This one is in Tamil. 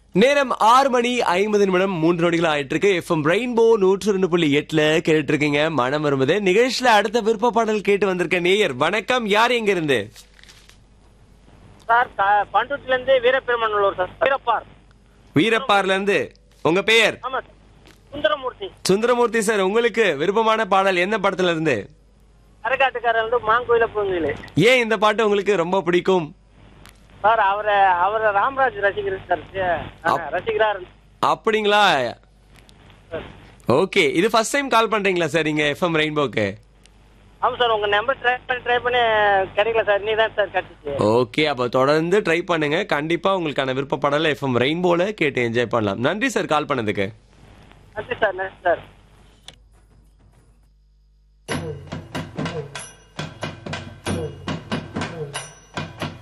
நேரம் ஆறு மணி ஐம்பது நிமிடம் மூன்று நொடிகள் ஆயிட்டு இருக்கு எஃப்எம் ரெயின்போ நூற்று ரெண்டு புள்ளி எட்டுல கேட்டுட்டு இருக்கீங்க மனம் வரும்போது நிகழ்ச்சியில அடுத்த விருப்ப பாடல் கேட்டு வந்திருக்க நேயர் வணக்கம் யார் எங்க இருந்து சார் க- பண்ருட்டில இருந்து வீரபெருமநல்லூர் சார் வீரப்பார் வீரப்பார்ல இருந்து உங்க பெயர் ஆமா சார் சுந்தரமூர்த்தி சுந்தரமூர்த்தி சார் உங்களுக்கு விருப்பமான பாடல் என்ன படத்துல இருந்து கரகாட்டுக்காரர் வந்து மாங்கோயில பூங்குயில ஏன் இந்த பாட்டு உங்களுக்கு ரொம்ப பிடிக்கும் சார் அவரை அவரை ராமராஜ் ரசிகர் சார் ஆ, ரசிகரார் அப்படிங்களா ஓகே இது ஃபர்ஸ்ட் டைம் கால் பண்றீங்களா சார் நீங்க எஃப்எம் ரெயின்போக்கு ஆமா சார் உங்க நம்பர் ட்ரை பண்ணி ட்ரை பண்ணி கிடைக்கல சார் நீ தான் சார் கட்டிச்சு ஓகே அப்ப தொடர்ந்து ட்ரை பண்ணுங்க கண்டிப்பா உங்களுக்கான விருப்ப பாடல எஃப்எம் ரெயின்போல கேட்டு என்ஜாய் பண்ணலாம் நன்றி சார் கால் பண்ணதுக்கு நன்றி சார் நன்றி சார்